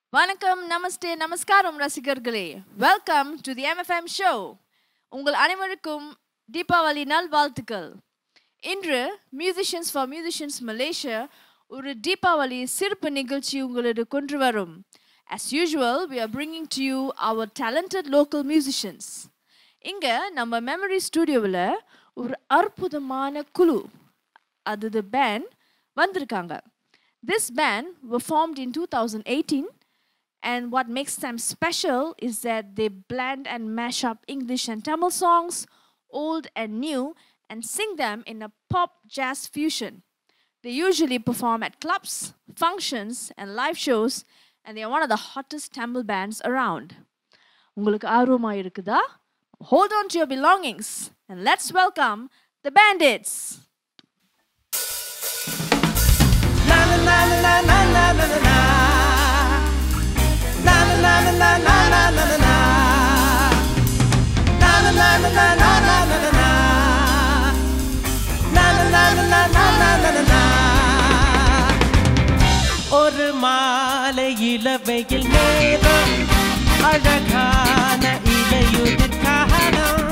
வணக்கம் நமஸ்தே நமஸ்காரம் ரசிகர்களே welcome to the MFM show உங்கள் அனைவருக்கும் தீபாவளி நல்வாழ்த்துக்கள் இன்று மியூசிஷியன்ஸ் ஃபார் மியூசிஷியன்ஸ் மலேசியா ஒரு தீபாவளி சிறப்பு நிகழ்ச்சி உங்களுக்கு கொண்டு வரும் as usual we are bringing to you our talented local musicians இங்க நம்ம மெமரி ஸ்டுடியோவில் ஒரு அற்புதமான குழு அது த பேண்ட் வந்திருக்காங்க this band were formed in 2018 and what makes them special is that they blend and mash up English and Tamil songs, old and new, and sing them in a pop jazz fusion. They usually perform at clubs, functions, and live shows, and they are one of the hottest Tamil bands around. உங்களுக்கு ஆர்வமா இருக்குதா Hold on to your belongings and let's welcome the Bandits. ஒரு மாலை இளவையில் நேரம் அழகான இலையுதிர் காலம்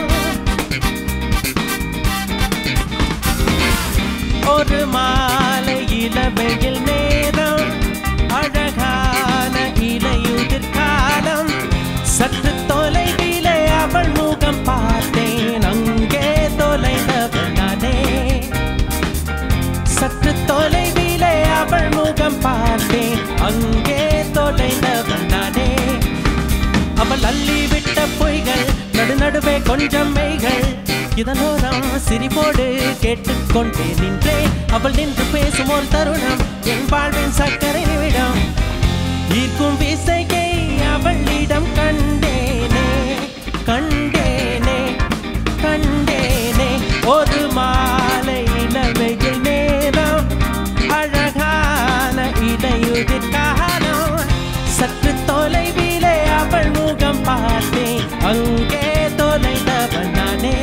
ஒரு மாலை இளவையில் நேரம் அழகான இலையுதிர் காலம் சற்று தொலைவிலே அவள் முகம் பார்த்தேன் அங்கே தொலைந்தவள் நானே சற்று தொலைவிலே அவள் முகம் பார்த்தேன் அங்கே தொலைந்தவள் நானே அவள் அள்ளி விட்ட பொய்கள் நடு நடுவே கொஞ்சம் மெய்கள் இதனோரம் சிரிப்போடு கேட்டுக்கொண்டே நின்றேன் அவள் நின்று பேசும் ஒரு தருணம் என் வாழ்வின் சக்கரை நிமிடம் ஈர்க்கும் விசையை அவளிடம் கண்டேனே கண்டேனே கண்டேனே ஒரு மாலை இளவையில் நேரம் அழகான இலையுதிர் காலம் சற்று தொலைவிலே அவள் முகம் பார்த்தேன் அங்கே தொலைந்தவள் நானே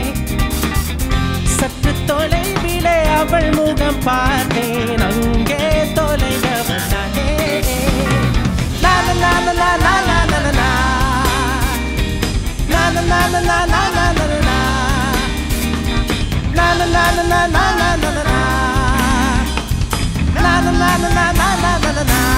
சற்று தொலைவிலே அவள் முகம் பார்த்தேன் அங்கே தொலைந்தவள் நானே லா லா லா லா லா லா லா லா லா. லா லா லா லா லா லா லா லா லா லா. La la la la la la la la la la. La la la la la la la la la la.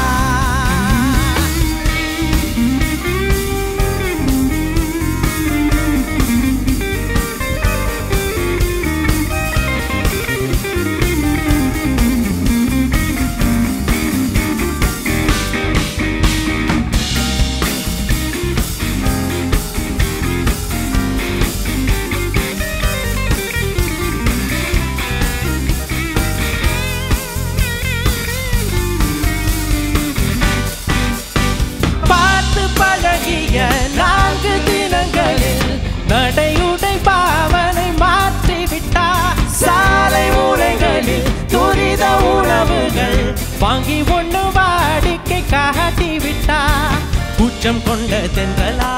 பார்த்து பழகிய நான்கு தினங்களில் நடையுடை பாவனை மாற்றிவிட்டார் சாலை மூலைகளில் துரித உணவுகள் வாங்கி ஒண்ணு வாடிக்கை காட்டி விட்டார் கூச்சம் கொண்ட தென்றலா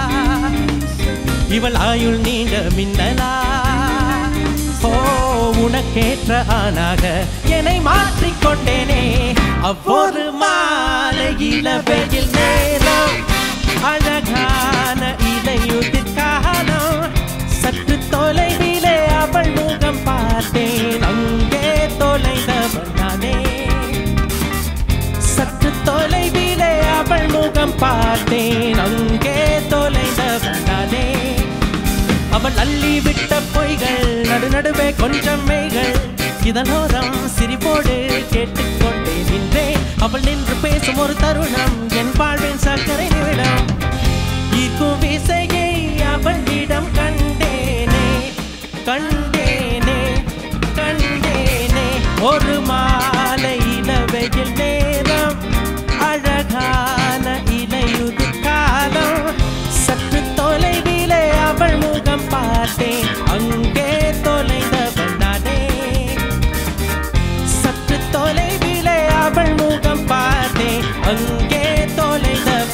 இவள் ஆயுள் நீண்ட மின்னலா ஓ உனக்கேற்ற ஆணாக என்னை மாற்றிக்கொண்டேனே அவ்வொரு மாலை இளவையில் நேரம் அழகான இலையுதிர் காலம் சற்று தொலைவிலே அவள் முகம் பார்த்தேன் அங்கே தொலைந்தவள் நானே சற்று தொலைவிலே அவள் முகம் பார்த்தேன் அங்கே தொலைந்தவள் நானே அவள் அள்ளி விட்ட பொய்கள் நடு நடுவே கொஞ்சம் மெய்கள் இதனோரம் சிரிப்போடு கேட்டுக்கொண்டே நின்றேன் அவள் நின்று பேசும் ஒரு தருணம் என் வாழ்வின் சர்க்கரை நிமிடம் ஈர்க்கும் விசையை அவளிடம் கண்டேனே கண்டேனே கண்டேனே ஒரு மாலை இளவையில் நேரம் அழகான இலையுதிர் காலம் சற்று தொலைவிலே அவள் முகம் பார்த்தேன் அங்கே தொலைந்தவள் நானே சற்று தொலைவிலே அவள் முகம் பார்த்தேன் அங்கே தொலைந்தவள்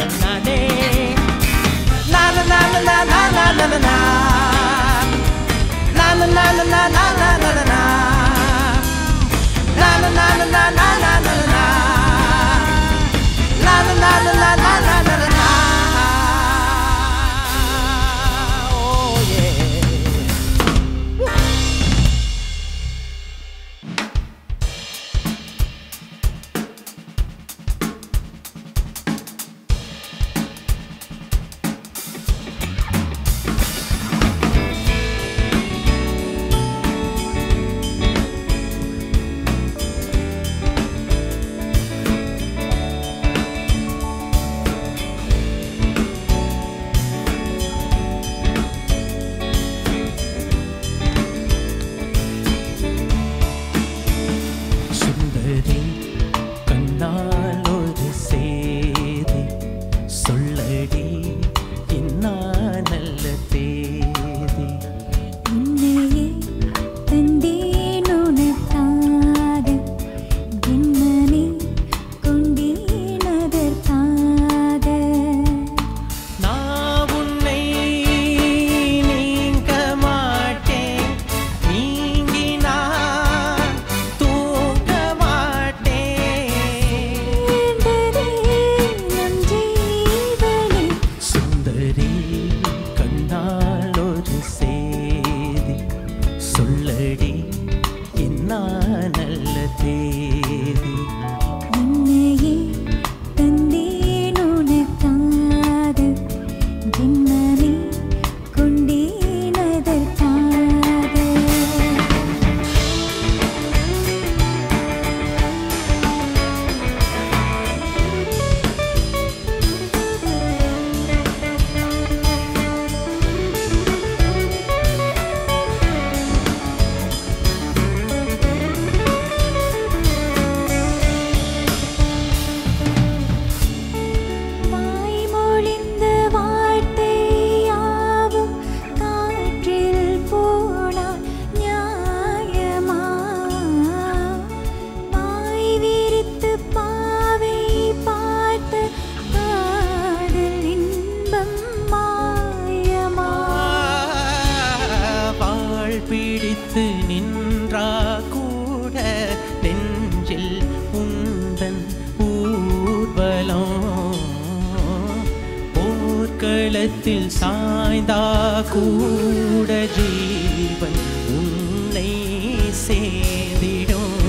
உள்ளத்தில் சாய்ந்தா கூட ஜீவன் உன்னை சேர்ந்திடும்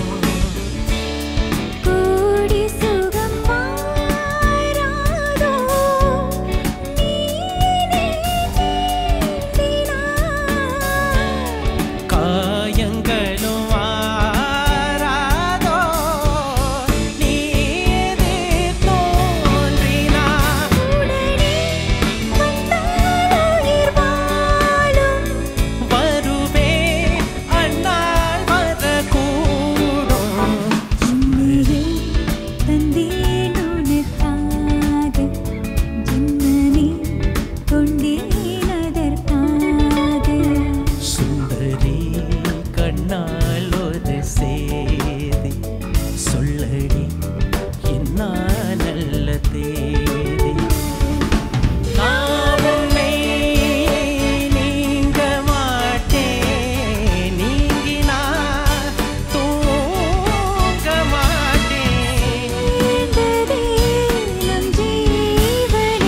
கூடி சுகம் மாறாதோ நீனே நீந்தினாய் காயங்களும் ஆறாதோ நீதே தோன்றினாய் உடனே வந்தால் உயிர் வாழும் வருவே அண்ணாள் வரக்கூடும் உன்னையே தந்தேன் உனக்காக ஜென்மமே கொண்டேன் அதற்காக சுந்தரி கண்ணால் ஒரு சேதி சொல்லடி என்ன நல்ல தேதி நான் உன்னை நீங்க மாட்டேன் நீங்கினார் தூங்க மாட்டேன் சேர்ந்ததே நம் ஜீவனை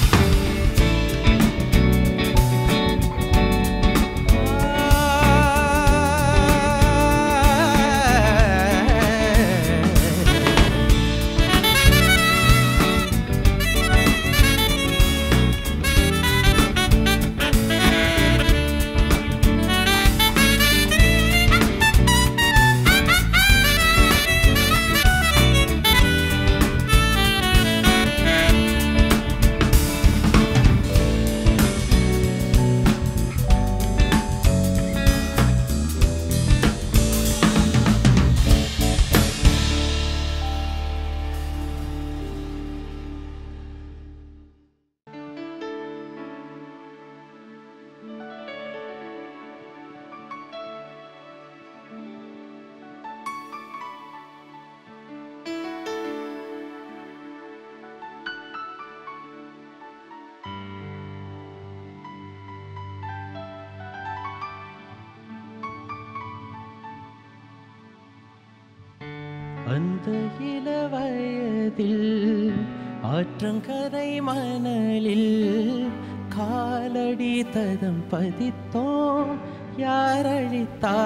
அந்த இள வயதில் ஆற்றங்கரை மணலில் காலடி ததம் பதித்தோம் யார் அழித்தா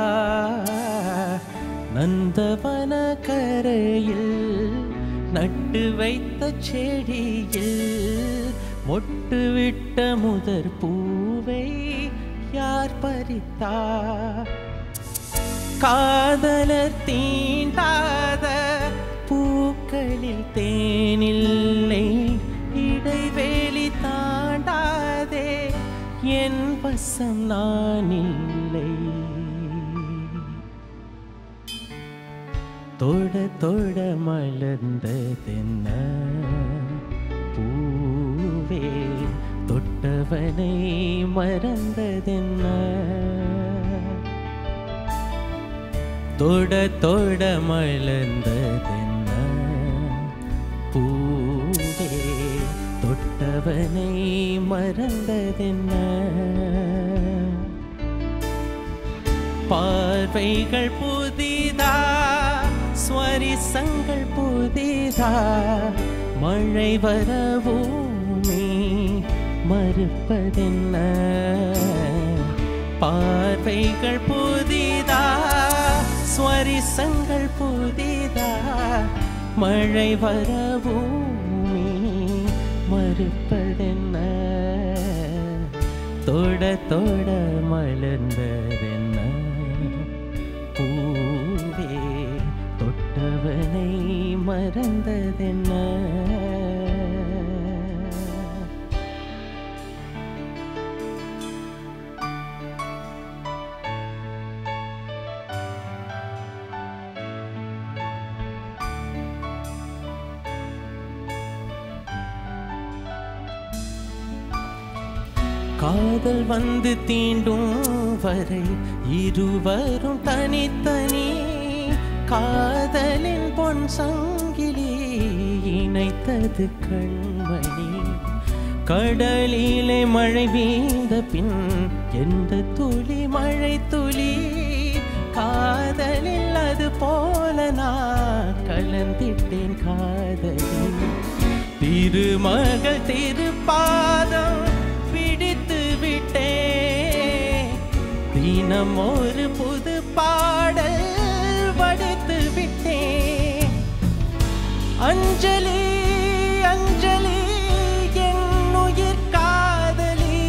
நந்தவன கரையில் நட்டு வைத்த செடியில் மொட்டு விட்ட முதற் பூவை யார் பறித்தா காதலர் தீண்டாத பூக்களில் தேனில்லை இடைவேளி தாண்டாதே என் வசம் நான் இல்லை தொட தொட மலர்ந்ததென்ன பூவே தொட்டவனை மறந்ததென்ன தொட தொட மலர்ந்ததென்ன பூவே தொட்டவனை மறந்ததென்ன பார்வைகள் புதிதா ஸ்வரிசங்கள் புதிதா மழை வரவுமே மறுப்பதென்ன பார்வைகள் புதிதா ஸ்வரிசங்கள் புதிதா மழை வரவுமே மறுப்பதென்ன தொட தொட மலர்ந்ததென்ன பூவே தொட்டவனை மறந்ததென்ன காதல் வந்து தீண்டும் வரை இருவரும் தனித்தனி காதலின் பொன் சங்கிலி இணைத்தது கண்மணி கடலிலே மழை வீழ்ந்த பின் எந்த துளி மழை துளி காதலில் அது போல நான் கலந்திட்டேன் காதலில் திருமகள் திருப்பாதம் தினம் ஒரு புது பாடல் வடித்து விட்டேன் அஞ்சலி அஞ்சலி என் உயிர் காதலி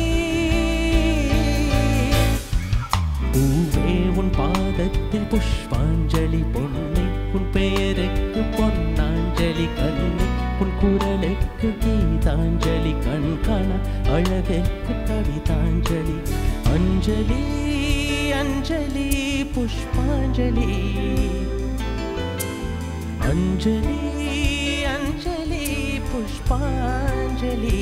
பூவே உன் பாதத்தில் புஷ்பாஞ்சலி பொன்னை உன் பெயருக்கு பொன்னாஞ்சலி கண்ணி உன் குரலுக்கு கீதாஞ்சலி கண் காண அழகுக்கு கவிதாஞ்சலி அஞ்சலி அஞ்சலி புஷ்பாஞ்சலி அஞ்சலி அஞ்சலி புஷ்பாஞ்சலி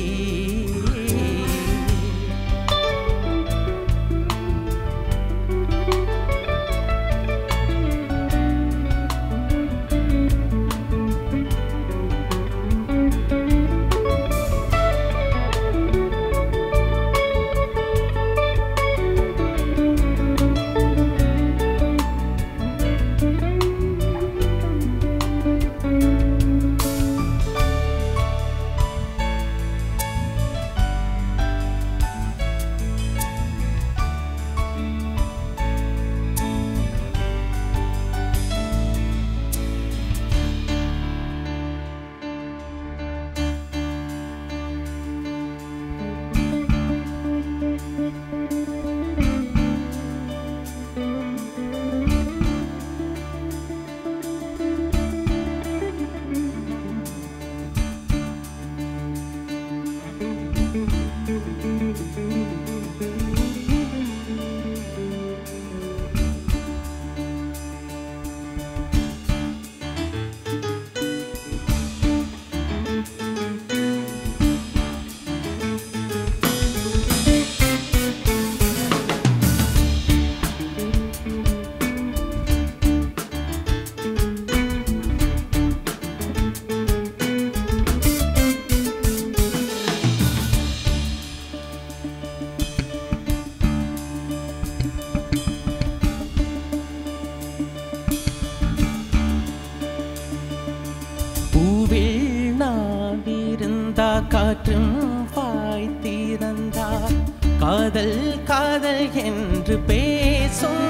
பூவில் நான் இருந்தா காற்றும் வாய் திறந்தா காதல் காதல் என்று பேசும்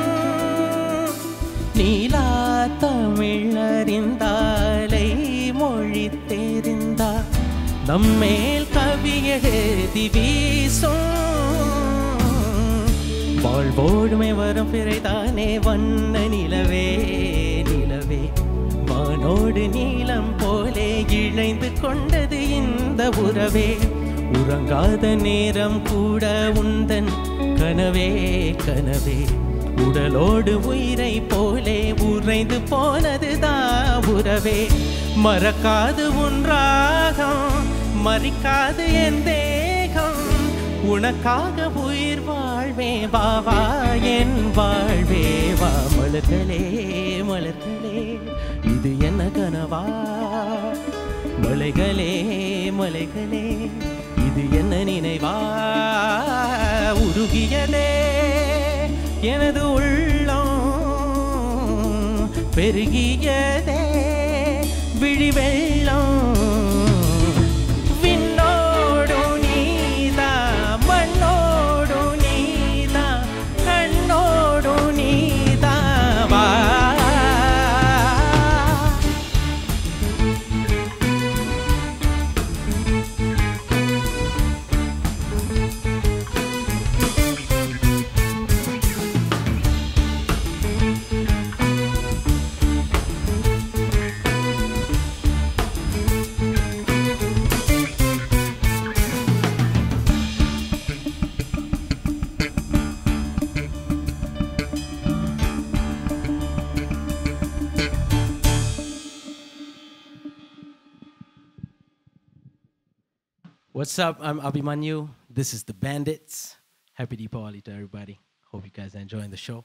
நீலா தமிழ் அறிந்தாலை மொழி தெரிந்தா நம்மேல் கவி எழுதி வீசும் வாழ்வோடுமை வரும் பிறைதானே வண்ண நிலவே நிலவே வானோடு நீலம் போலே இழைந்து கொண்டது இந்த உறவே உறங்காத நேரம் கூட உந்தன் கனவே கனவே உடலோடு உயிரை போலே உறைந்து போனதுதா உறவே மறக்காது உன்றாகம் மறிக்காது என் தேகம் உனக்காக உயிர் வாழ்வே வா வா என் வாழ்வே வா மலர்களே மலர்களே இது என்ன கனவா மலைகளே மலைகளே இது என்ன நினைவா உருகியதே எனது உள்ளம் பெருகியதே விழி வெள்ளம் விண்ணோடு நீதா மண்ணோடு நீதா கண்ணோடு நீதா வா What's up? I'm Abhimanyu. This is the Bandits. Happy Deepavali to everybody. Hope you guys are enjoying the show.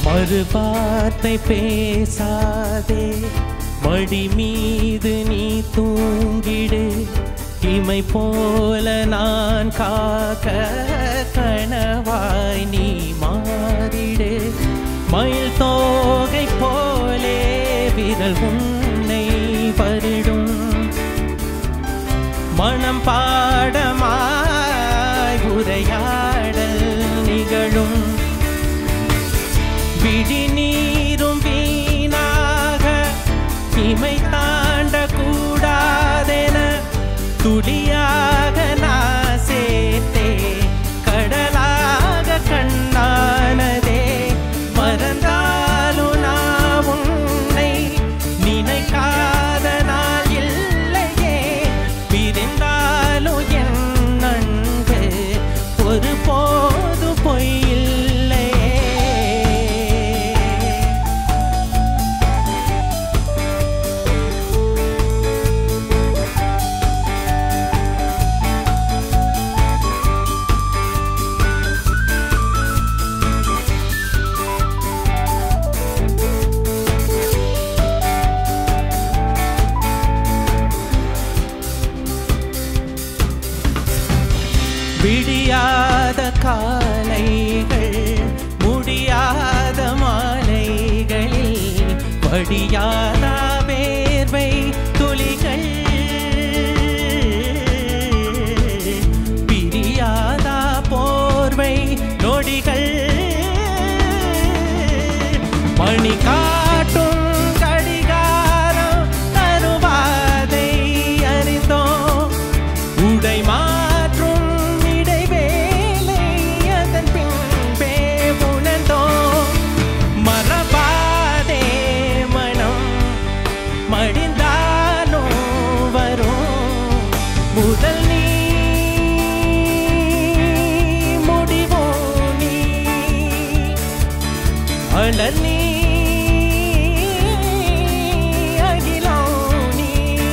மறு வார்த்தை பேசாதே மடி மீது நீ தூங்கிடு இமை போல நான் காக்க கனவாய் நீ மாறிடு மயில் தோகை போலே விரல் உன்னை வருடும் மனம் பாடமாய் உரையாடல் நிகழும் விழி நீரும் வீணாக இமை தாண்ட கூடாதென துளியாக நான் சேர்த்தே கடலாக கண்ணானதே மறந்தாலும் நான் உன்னை நினைக்காத நாள் இல்லையே பிரிந்தாலும் என் அன்பு ஒரு போது பொய்யில்லையே விடியாத காலைகள் முடியாத மாலைகளில் படியாத வேர்வை துளிகள் பிரியாத போர்வை நொடிகள் மணி காட்டும் கடிகாரம் தருவாதை அறிந்தோம் உடை மாற்றும் இடைவேளை அதன் பின்பே உணர்ந்தோம் மறவாதே மனம் மடிந்தாலும் வரும் முதல் நீ முடிவோ நீ அழல் நீ அகிலம் நீ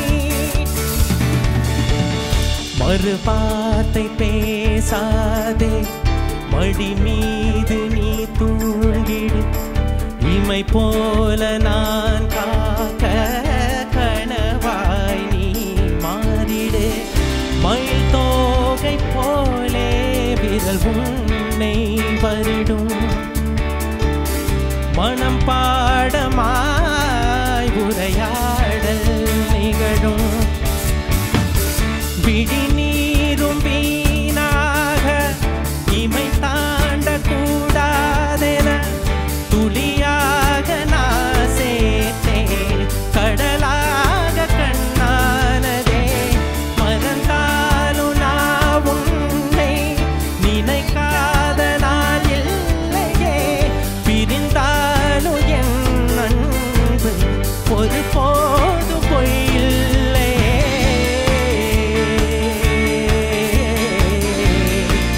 மறு வார்த்தை பேசாதே மடி மீது நீ தூங்கிடு இமை போல நான் காக்க கனவாய் நீ மாறிடு மயில் தோகை போலே விரல் உன்னை வருடும் மனம் பாடமாய் உரையாடல் நிகழும் விழி நீரும் வீணாக இமை தாண்ட கூடாதென துளியாக நான் சேர்த்தேன் கடலாக கண்ணானதே மறந்தாலும் நான் உன்னை நினைக்காத நாள் இல்லையே பிரிந்தாலும் என் அன்பு ஒரு போது பொய்யில்லையே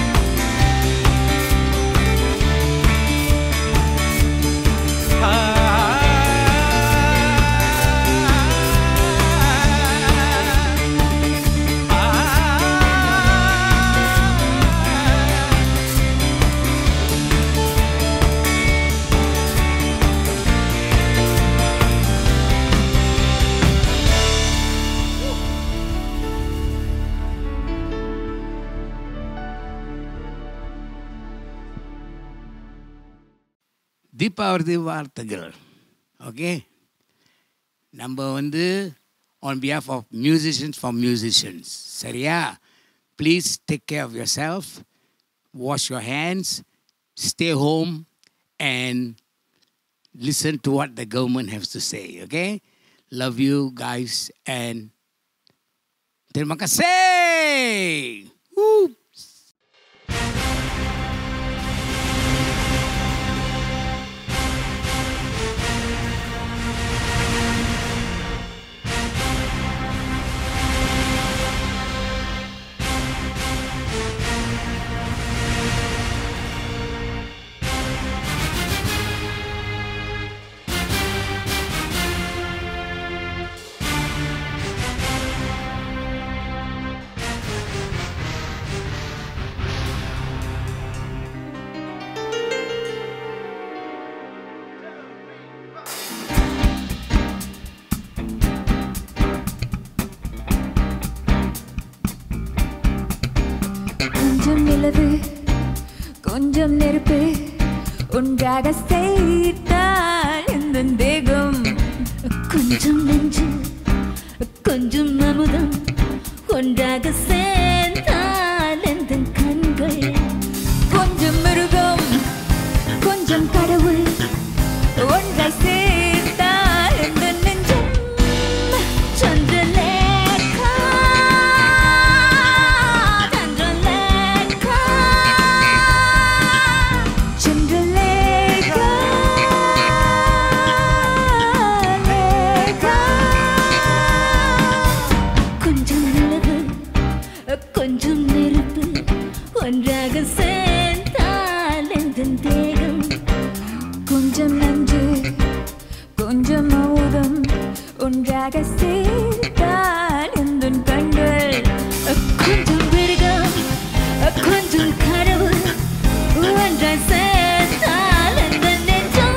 தீபாவளி வார்த்தைகள் ஓகே நம்ம வந்து on behalf of musicians for musicians சரியா please take care of yourself wash your hands stay home and listen to what the government has to say, okay? Love you guys and terima kasih. Woo! நிலவு கொஞ்சம் நெருப்பு ஒன்றாக சேர்த்தால் இந்த தேகம் கொஞ்சம் நெஞ்சு கொஞ்சம் அமுதம் ஒன்றாக சேர்ந்தால் இந்த கண்கள் கொஞ்சம் மிருகம் கொஞ்சம் கடவுள் ஒன்றாய் சேர்த்தால் இந்த நெஞ்சம் சந்திரலேகா சந்திரலேகா சந்திரலேகா லேகா கொஞ்சம் நிலவு கொஞ்சம் நெருப்பு ஒன்றாக சேர்ந்தால் இந்த தேகம் கொஞ்சம் நஞ்சு கொஞ்சம் மௌதம் ஒன்றாக சேர்த்தால் இந்த கண்கள் கொஞ்சம் மிருகம் கொஞ்சம் கனவு ஒன்றாய் சேர்த்தால் இந்த நெஞ்சம்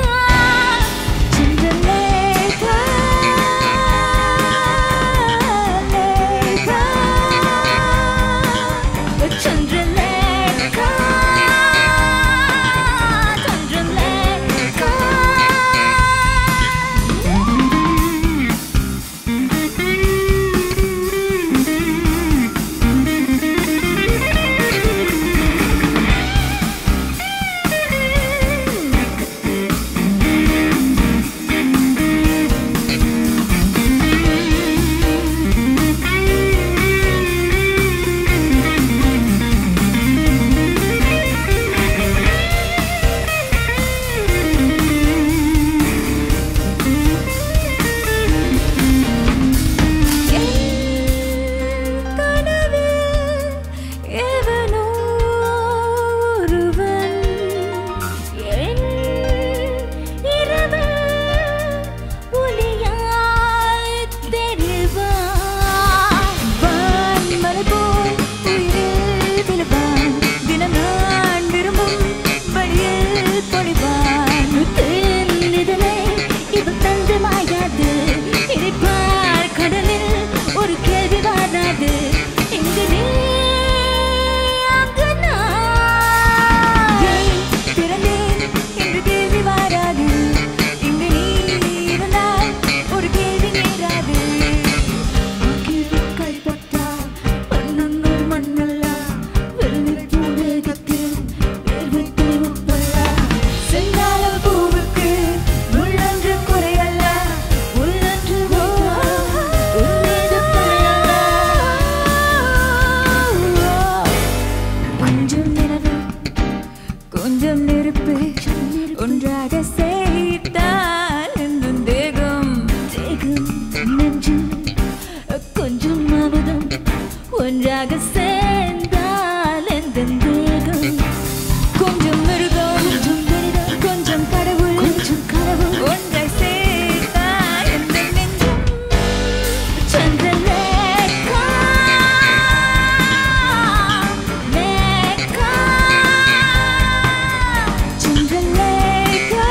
சந்திரலேகா லேகா சந்திரலேகா தஞ்சமாயாது இறைப்பார் கடலில் ஒரு கேள்வி வராது இங்கு நீ அங்கு நான் ஏன் பிறந்தேன் என்று கேள்வி வராது இங்கு நீ இருந்தால் ஒரு கேள்வி நேராது கேள்விகள் பட்டால் மன்னங்கள் மண்ணல்ல வெள்ளி பூரகத்தில் வேர்வை தேவைப்படல செங்கால பூவுக்கு முள்ளன்று குறையல்ல உள்ளன்று உன்மீது குறையல்ல கொஞ்சம் நிலவு கொஞ்சம் நெருப்பு ஒன்றாக சேர்த்தால் இந்த தேகம் தேகம் நெஞ்சு கொஞ்சம் அமுதம் ஒன்றாக சேர்ந்தால் இந்த தேகம் கொஞ்சம் மிருகம் கொஞ்சம் மிருகம் கொஞ்சம் கடவுள் கொஞ்சம் கடவுள் ஒன்றாய் சேர்த்தால் இந்த நெஞ்சம் சந்திரலேகா லேகா சந்திரலேகா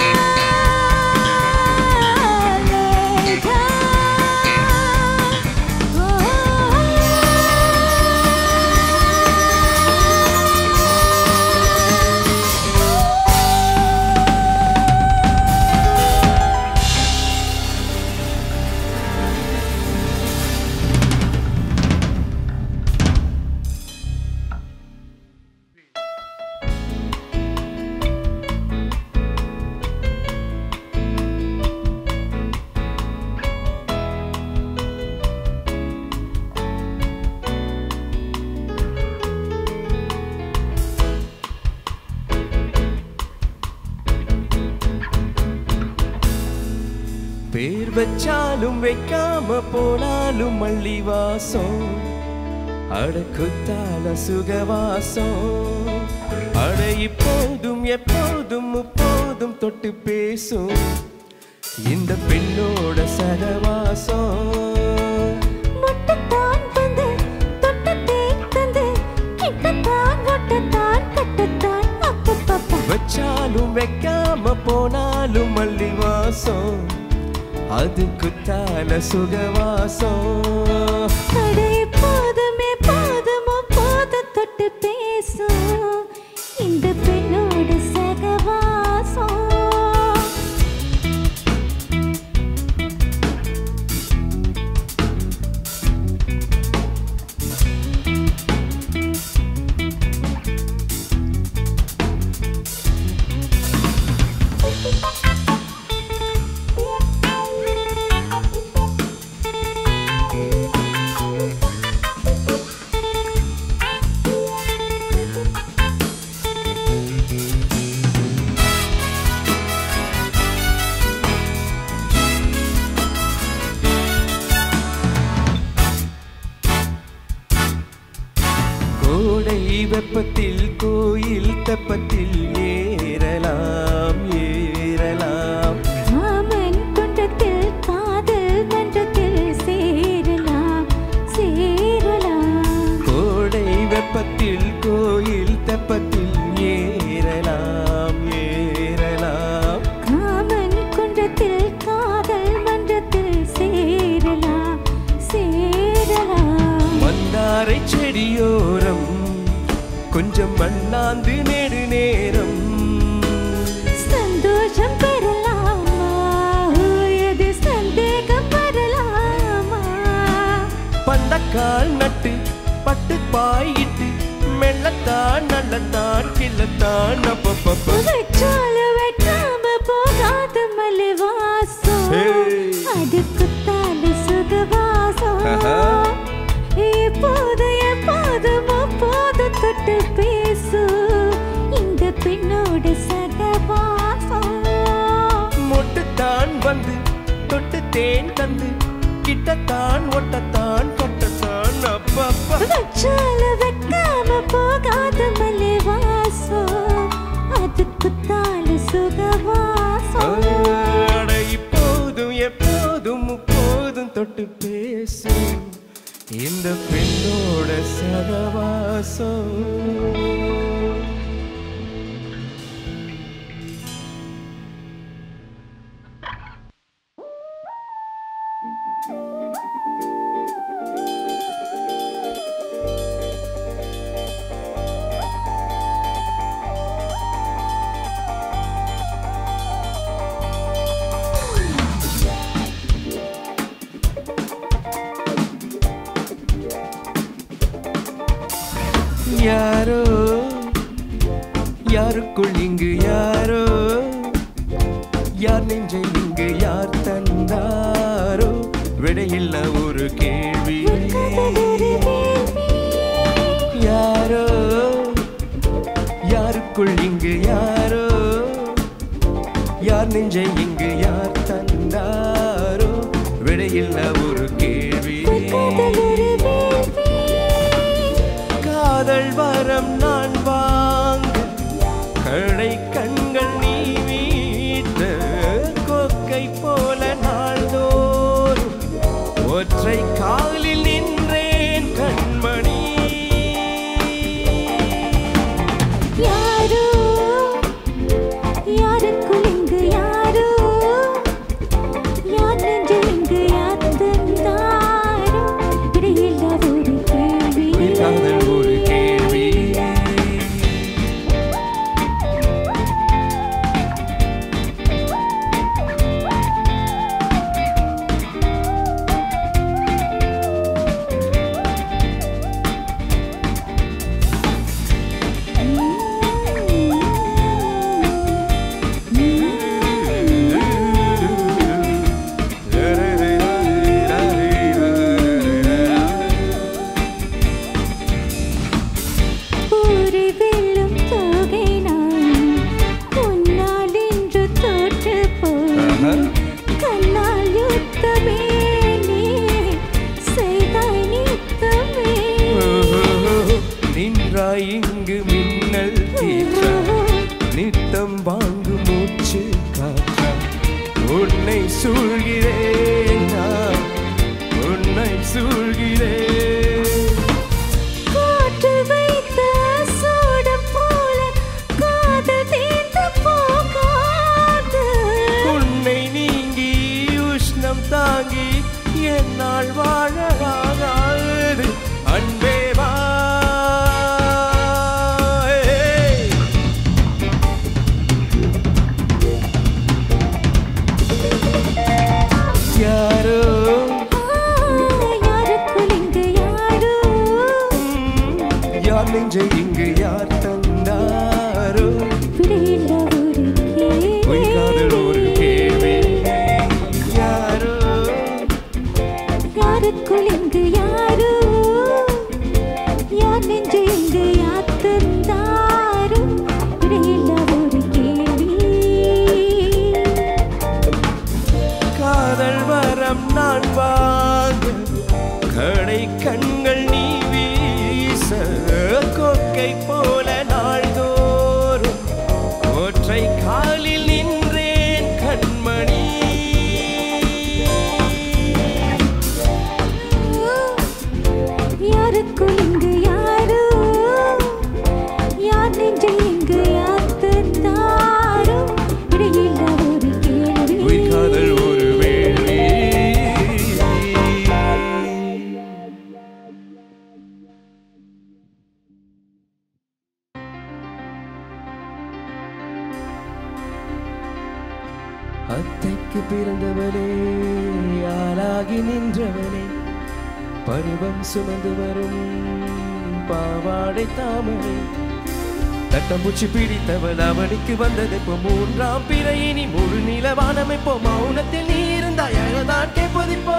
லேகா பேர் வச்சாலும் வைக்காம போனாலும் மல்லி வாசம் அடக்குத்தால சுகவாசம் அட இப்போதும் எப்போதும் முப்போதும் தொட்டு பேசும் இந்த பெண்ணோட சகவாசம் முட்டத்தான் வந்து தொட்டத்தேன் தந்து கிட்டத்தான் ஒட்டத்தான் கட்டத்தான் அப்பப்பப்பா வச்சாலும் வைக்காம போனாலும் மல்லி வாசம் அது குத்தால சுகவாசம் அட எப்போதுமே போதுமோ போத தொட்டு பேசும் கோடை வெப்பத்தில் கோயில் தெப்பத்தில் ஏறலாம் ஏறலாம் மாமன் குன்றத்தில் காதல் மன்றத்தில் சேரலாம் சேரலாம் கோடை வெப்பத்தில் கோயில் தெப்பத்தில் ஏறலாம் ஏறலாம் காமன் குன்றத்தில் காதல் மன்றத்தில் சேரலாம் சேரலாம் மந்தாரை செடியோரம் கொஞ்சம் மண்ணாந்து நெடு நேரம் சந்தோஷம் பெறலாமா எது சந்தேகம் பெறலாமா பந்தக்கால் நட்டு பட்டு பாயிட்டு மெல்லத்தான் நல்லத்தான் கிள்ளத்தான் அப்பப்பப்ப வச்சால வெட்டாம போகாத மலைவாசம் Hey. அதுக்கு தால சுகவாசம் ஆஹா. எப்போது எப்போதும் அப்போது தொட்டு பேசு இந்த பெண்ணோட சகவாசம் மொட்டுத்தான் வந்து தொட்டு தேன் தந்து கிட்டத்தான் ஒட்டத்தான் கொட்டத்தான் அப்பப்பா வச்சால வெட்டாம போகாத மலைவாசம் அதுக்கு தால சுகவாசம் அட இப்போதும் எப்போதும் முப்போதும் தொட்டு பேசு இந்த பெண்ணோட சகவாசம் யாரோ யாருக்குள் இங்கு யாரோ யார் நெஞ்சை இங்கு யார் தந்தாரோ விடையில்ல ஒரு கேள்வி யாரோ யாருக்குள் இங்கு யாரோ யார் நெஞ்சை இங்கு யார் தந்தாரோ விடையில்ல ஒரு கேள்வி காதல் வரம் நான் வாங்க கடை கண்கள் நீ வீட்ட கொக்கை போல நாள்தோறும் ஒற்றை காலில் நின்றேன் கண்மணி யாரோ யாருக்குள் இங்கு யாரோ யார் நெஞ்சு இங்கு யார் தந்தாரோ இடையில்லா ஒரு கேள்வி உயிர் காதல் ஒரு கேள்வி ஊரை வெல்லும் தொகை நான் உன்னால் இன்று தோற்று போய் கண்ணால் யுத்தமே நீ செய்தாய் நித்தமே நின்றாய் இங்கு மின்னல் தீற்றா நித்தம் வாங்கு மூச்சு காற்றா உன்னை சூழ்கிறேன் நான் உன்னை சூழ்கிறேன் காற்று வைத்த சூடம் போல காதல் தீர்ந்து போகாது உன்னை நீங்கி உஷ்ணம் தாங்கி என்னால் வாழாகாது அன்பே வா ஏய். யாரோ யாருக்குள் இங்கு யாரோ ம், யார் நெஞ்சை இங்கு யார் தந்தாரோ விடையில்லா ஒரு பொய் கேள்வி காதல் அத்தைக்கு பிறந்தவனே ஆளாகி நின்றவனே பருவம் சுமந்து வரும் பாவாடை தாமரை தட்டம்பூச்சி பிடித்தவள் அவனுக்கு வந்தது இப்போ மூன்றாம் பிறை இனி முழு நிலவானம் இப்போ மௌனத்தில் நீ இருந்தாய் அழதான் கேட்பதிப்போ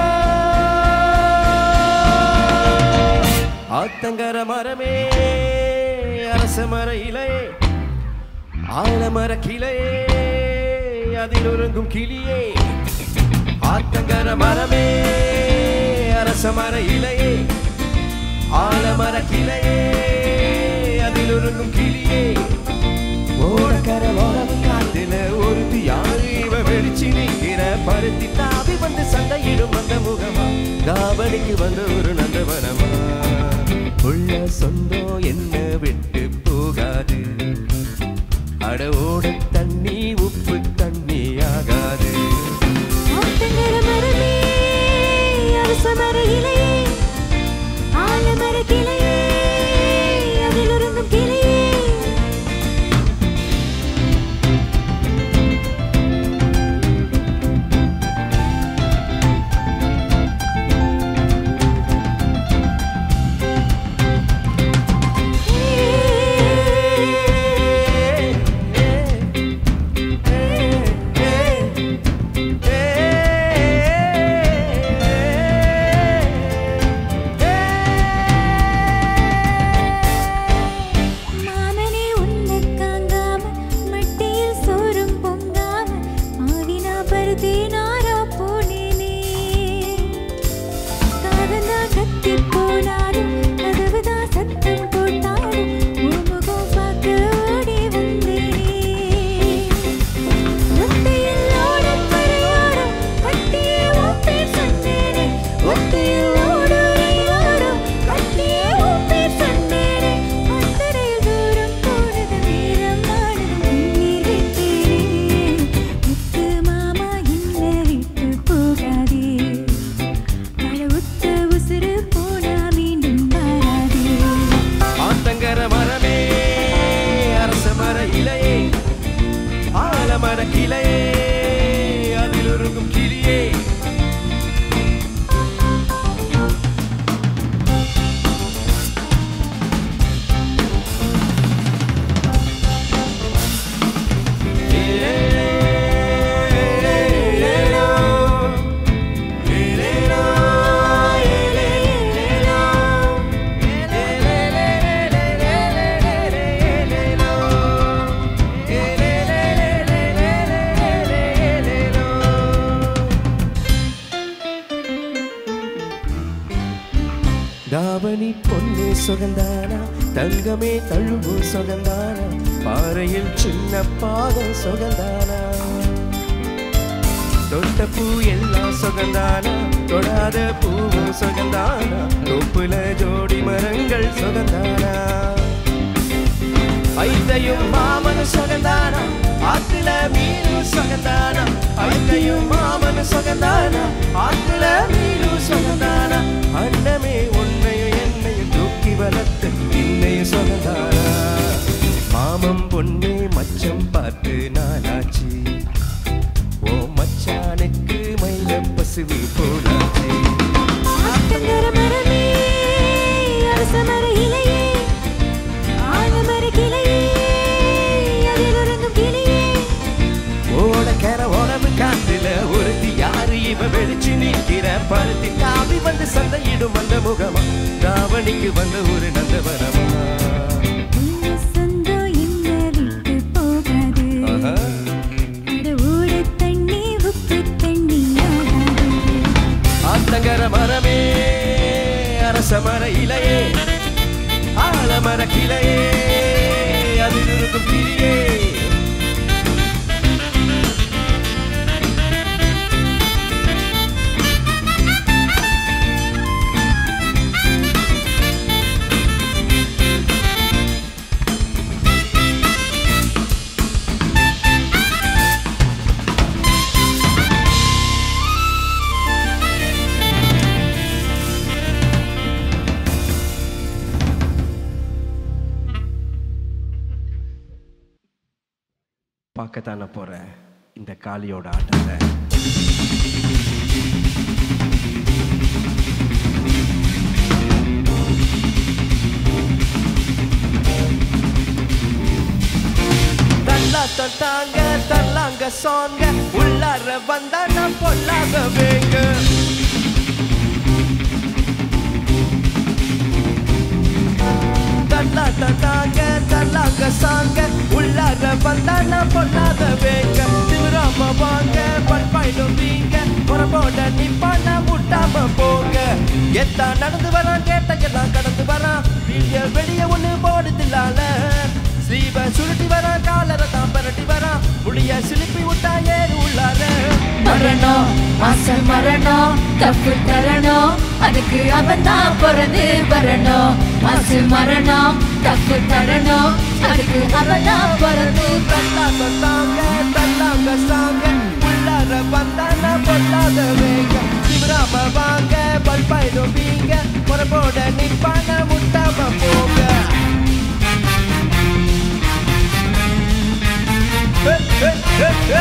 ஆத்தங்கர மரமே அரச மர இலையே ஆலமர கிளையே அதில் ஒருங்கும் கிளியே ஆத்தங்கர மரமே அரச மர இலையே ஆலமர கிளையே அதில் ஒருங்கும் கிளியே ஓடக்கர ஓரம் காத்துல ஒருத்தி யாரு இவ வெடிச்சு நிக்கிற பருத்தி தாவி வந்து சண்டையிடும் அந்த முகமா காவடிக்கு வந்த ஒரு நந்தவனமா உள்ள சொந்தம் என்ன விட்டு போகாது அட ஓட தண்ணி உப்பு தண்ணி ஆகாது ஆத்தங்கர மரமே அரச மர இலையே ஆலமர கிளையே அதில் ஒருங்கும் கிளையே மாமனே உன்னை காங்காம மட்டியில் சோறும் பொங்காம மாவினா பருத்தி நாரா போனேனே காதந்தா கத்தி போனாலும் கதவுதான் சத்தம் போட்டாலும் உன் முகம் பார்க்க ஓடி வந்தேனே ஒத்தையில் ஓடப் பறையாரம் கட்டியே உன் பேர் சொன்னேனே ஒத்தையில் ஓடுறையாரம் கட்டியே உன் பேர் சொன்னேனே அத்தரையில் தூரம் போனது வீரம் நானது நீர் விட்டேனே முத்து மாமா என்ன விட்டு போகாதே அட உத்த உசுறு போனா மீண்டும் வராதே ஆத்தங்கர மரமே அரச மர இலையே ஆலமர கிளையே அதில் ஒருங்கும் கிளியே தாவணி பொன்னே சுகந்தானா தங்கமே தழுவு சுகந்தானா பாறையில் சின்ன பாதம் சுகந்தானா தொட்ட பூ எல்லாம் சுகந்தானா தொடாத பூவும் சுகந்தானா தொப்புல ஜோடி மரங்கள் சுகந்தானா ஐத்தையும் மாமனு சுகந்தானா ஆத்துல மீனும் சுகந்தானா ஐத்தையும் மாமனு சுகந்தானா ஆத்துல மீனும் சுகந்தானா அண்ணமே உன்னையும் என்னையும் தூக்கி வளர்த்து இன்னையும் சுகந்தானா மாமம் பொண்ணே மச்சம் பார்த்து நாளாச்சு ஓ மச்சானுக்கு மயில பசுவி போலாச்சு ஆத்தங்கர மரமே அரச மர இலையே ஆலமர கிளையே அதில் ஒருங்கும் கிளியே ஓடக்கர உடம்பு காத்துல ஒருத்தி யாரு இவ வெளிச்சு நிற்கிற பருத்தி காவி வந்து சந்தையிடும் அந்த முகமா ராவணிக்கு வந்த ஒரு நந்தவனமா உள்ள சொந்தம் என்ன விட்டு போகாது ஆஹா. அட ஓட தண்ணி உப்பு தண்ணி ஆகாது ஆத்தங்கர மரமே அரச மர இலையே ஆலமர கிளையே அதில் இருக்கும் கிளியே பார்க்கத்தானே போகிறேன் இந்த காளியோட ஆட்டத்தை தள்ளா தட்டாங்க தள்ளாங்க சாங்க உள்ளார வந்தா நான் பொல்லாத வேங்க தள்ளா தட்டாங்க தள்ளாங்க சாங்க உள்ளார வந்தா நான் பொல்லாத வேங்க திமிராம வாங்க பண்பாயிடும் வீங்க புறம்போட நிப்பான முட்டாம போங்க எத்தா நடந்து வரான் கேட்டங்கெல்லாம் கடந்து வரான் வெளிய வெளிய ஒண்ணு போடுதில்லால ஸ்லீவ சுருட்டி வரான் காலரை தான் பரட்டி வரான் முடிய சிலிப்பி விட்டா ஏறு உள்ளார மரணம் மாசம் மரணம் தப்பு தரணும் அதுக்கு அவன் தான் பிறந்து வரணும் மாசு மரணம் தப்பு தரணும் அதுக்கு அவன் தான் பிறந்து தள்ளா தந்தாங்க தள்ளாங்க சாங்க உள்ளார வந்தானா பொல்லாத வேங்க சிவராம வாங்க பல்பாயிடும் வீங்க புறம்போட நிப்பான முட்டாம போங்க ஹே, ஹே, ஹே, ஹே.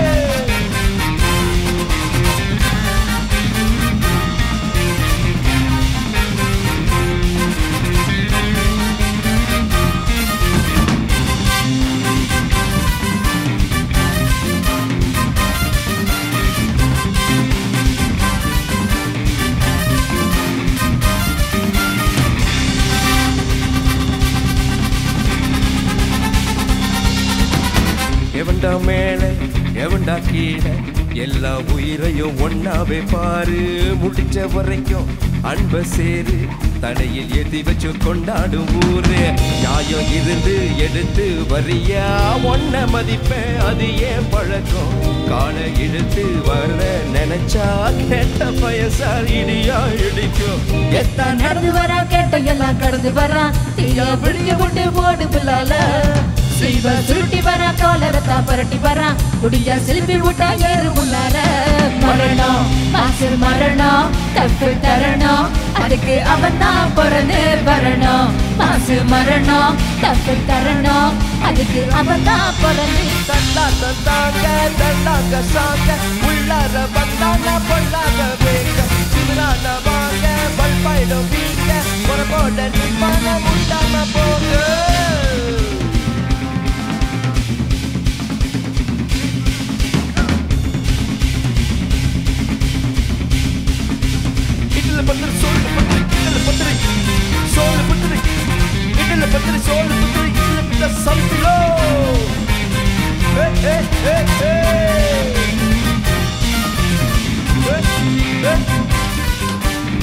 எவன்டா மேலே எவன்டா கீழே எல்லா உயிரையும் ஒன்னாவே பாரு முடிச்ச வரைக்கும் அன்ப சேரு தடையில் ஏத்தி வச்சு கொண்டாடும் ஊரு நியாயம் இருந்து எடுத்து வரியா ஒன்ன மதிப்பேன் அது ஏன் பழக்கம் காலை இழுத்து வர நினைச்சா கேட்ட பயசால் இடியா இடிக்கும் எத்தான் நடந்து வரா கேட்ட எல்லாம் கடந்து வரா தீயா பிடிக்க கொண்டு போடு பிள்ளால செய்வ சுருட்டி வரா காலரத்தா பரட்டி வரா குடியா சிலுப்பி விட்டா ஏறு முன்னால மரணம் மாசு மரணம் தப்பு தரணும் அதுக்கு அவன் தான் பிறந்து வரணும் மாசு மரணம் தப்பு தரணும் அதுக்கு அவன் தான் பிறந்து தள்ளா தந்தாங்க தள்ளாங்க சாங்க உள்ளார வந்தாங்க பொல்லாத வேங்க சிவரான வாங்க பல்பாயிடும் வீங்க புறப்போட நிப்பான முட்டாம போங்க இட்ல பத்திரி சோறு பத்திரி இட்ல பத்திரி சோறு பத்திரி இட்ல பத்திரி சோறு பத்திரி இட்ல பிட்ட சம்பிலோ Hey, hey, hey, hey. Hey, hey.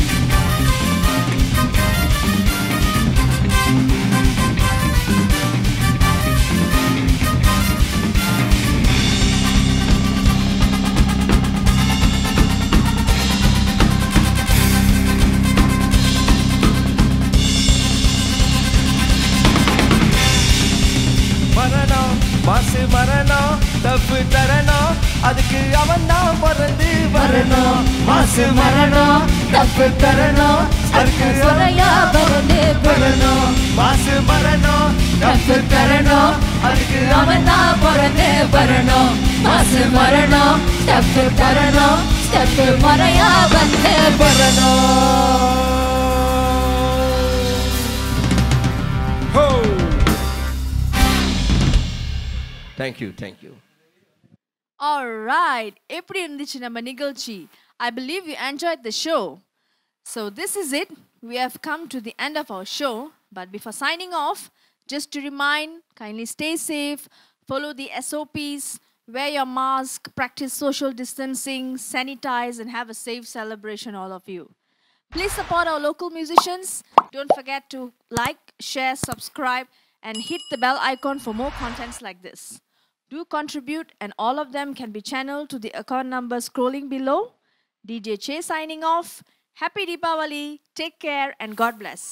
மரணம் மாசு மரணம் தப்பு தரணும் அதுக்கு அவன் தான் பிறந்து வரணும் மாசு மரணம் தப்பு தரணும் அதுக்கு சொலையா பிறந்து வரணும் மாசு மரணம் தப்பு தரணும் அதுக்கு அவன் தான் பிறந்து வரணும் மாசு மரணம் தப்பு தரணும் தப்பு முறையா வந்து வரணும் Ho! Thank you, thank you. Alright, எப்படி இருந்துச்சு நம்ம நிகழ்ச்சி I believe you enjoyed the show. So this is it. We have come to the end of our show. But before signing off, just to remind, kindly stay safe, follow the SOPs, wear your mask, practice social distancing, sanitize, and have a safe celebration, all of you. Please support our local musicians. Don't forget to like, share, subscribe, and hit the bell icon for more contents like this. Do contribute, and all of them can be channeled to the account number scrolling below. DJ Che signing off. Happy Deepavali. Take care, and God bless.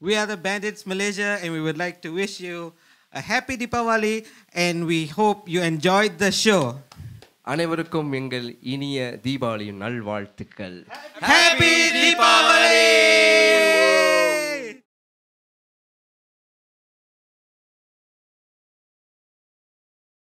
We are the Bandits Malaysia, and we would like to wish you a happy Deepavali, and we hope you enjoyed the show. அனைவருக்கும் எங்கள் இனிய தீபாவளியின் நல்வாழ்த்துக்கள் Happy Deepavali!